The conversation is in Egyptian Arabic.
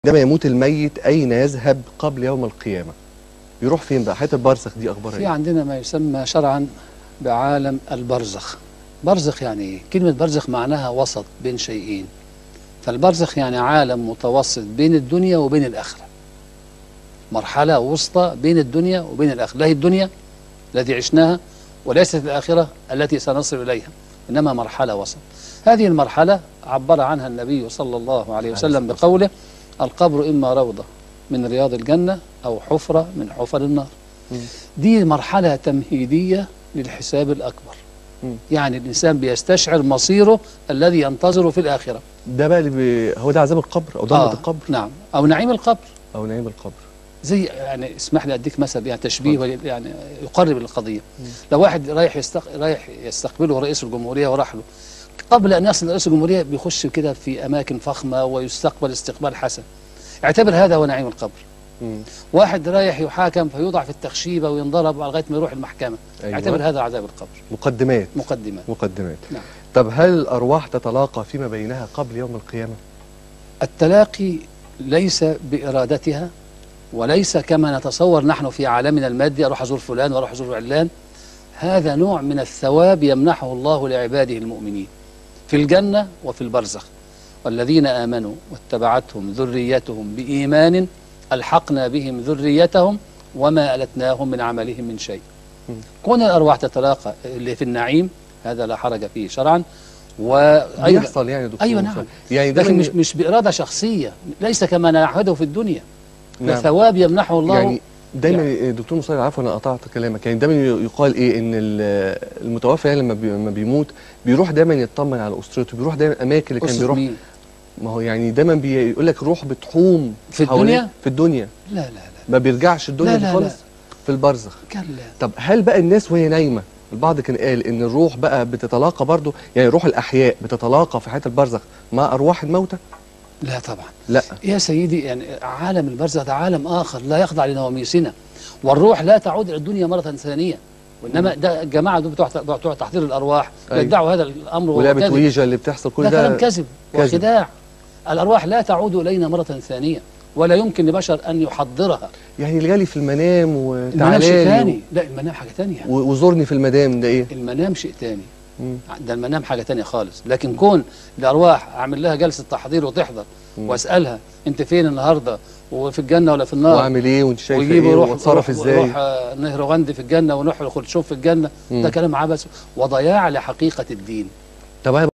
عندما يموت الميت اين يذهب قبل يوم القيامه يروح فين بقى حياه البرزخ دي اخبارها في ايه عندنا ما يسمى شرعا بعالم البرزخ برزخ يعني ايه كلمة برزخ معناها وسط بين شيئين فالبرزخ يعني عالم متوسط بين الدنيا وبين الآخرة مرحلة وسطى بين الدنيا وبين الآخرة لا هي الدنيا التي عشناها وليست الآخرة التي سنصل إليها إنما مرحلة وسط هذه المرحلة عبر عنها النبي صلى الله عليه وسلم بقوله القبر إما روضة من رياض الجنة أو حفرة من حفر النار مم. دي مرحلة تمهيدية للحساب الأكبر مم. يعني الإنسان بيستشعر مصيره الذي ينتظره في الآخرة ده بقى اللي بي... هو ده عذاب القبر او ضلمه آه، القبر نعم أو نعيم القبر او نعيم القبر زي يعني اسمح لي اديك مثل يعني تشبيه ولي- يعني يقرب القضيه لو واحد رايح يستق... رايح يستقبله رئيس الجمهوريه وراح له قبل ان يصل رئيس الجمهوريه بيخش كده في اماكن فخمه ويستقبل استقبال حسن اعتبر هذا هو نعيم القبر مم. واحد رايح يحاكم فيوضع في التخشيبه وينضرب لغايه ما يروح المحكمه أيوة. اعتبر هذا عذاب القبر مقدمات مقدمه مقدمات نعم. طب هل الارواح تتلاقى فيما بينها قبل يوم القيامه التلاقي ليس بإرادتها وليس كما نتصور نحن في عالمنا المادي أروح أزور فلان وأروح أزور علان هذا نوع من الثواب يمنحه الله لعباده المؤمنين في الجنة وفي البرزخ والذين آمنوا واتبعتهم ذريتهم بإيمان ألحقنا بهم ذريتهم وما ألتناهم من عملهم من شيء مم. كون الأرواح تتلاقى اللي في النعيم هذا لا حرج فيه شرعا وأيضا بيحصل يعني يا دكتور أيوة مصطفى. نعم. يعني ده لكن من- مش مش بإرادة شخصية ليس كما نعهده في الدنيا ده نعم. ثواب يمنحه الله يعني دايما يعني دكتور مصطفى عفوا انا قطعت كلامك يعني دايما يقال ايه ان ال- المتوفى يعني لما بي- لما بيموت بيروح دايما يطمن على اسرته بيروح دايما الاماكن اللي كان أسرة بيروح مين؟ ما هو يعني دايما بيقول لك روح بتحوم في حواليه- الدنيا؟ في الدنيا لا لا لا ما بيرجعش الدنيا لا، دي لا، خالص لا. في البرزخ كلا طب هل بقى الناس وهي نايمه البعض كان قال ان الروح بقى بتتلاقى برضو يعني روح الاحياء بتتلاقى في حياه البرزخ مع ارواح الموتى لا طبعا لا يا سيدي يعني عالم البرزخ ده عالم آخر لا يخضع لنواميسنا والروح لا تعود إلى الدنيا مرة ثانية وإنما ده الجماعة دول بتوع بتوع تحضير الأرواح أيوة. يدعوا هذا الأمر وهو ولعبه كذب. ويجا اللي بتحصل كل ده ده كلام كذب كذب. وخداع الأرواح لا تعود إلينا مرة ثانية ولا يمكن لبشر أن يحضرها يعني اللي جالي في المنام المنام شيء وتعالى ثاني لا المنام حاجة ثانية وزورني في المدام ده ايه المنام شيء ثاني مم. ده المنام حاجة تانية خالص لكن كون الأرواح أعمل لها جلسة تحضير وتحضر مم. وأسألها أنت فين النهاردة وفي الجنة ولا في النار واعمل ايه وانت شايف ويجيبوا ايه روح واتصرف روح, ازاي روح آه، نهر غندي في الجنة ونروح خرشوف في الجنة مم. ده كلام عبث وضياع لحقيقة الدين طب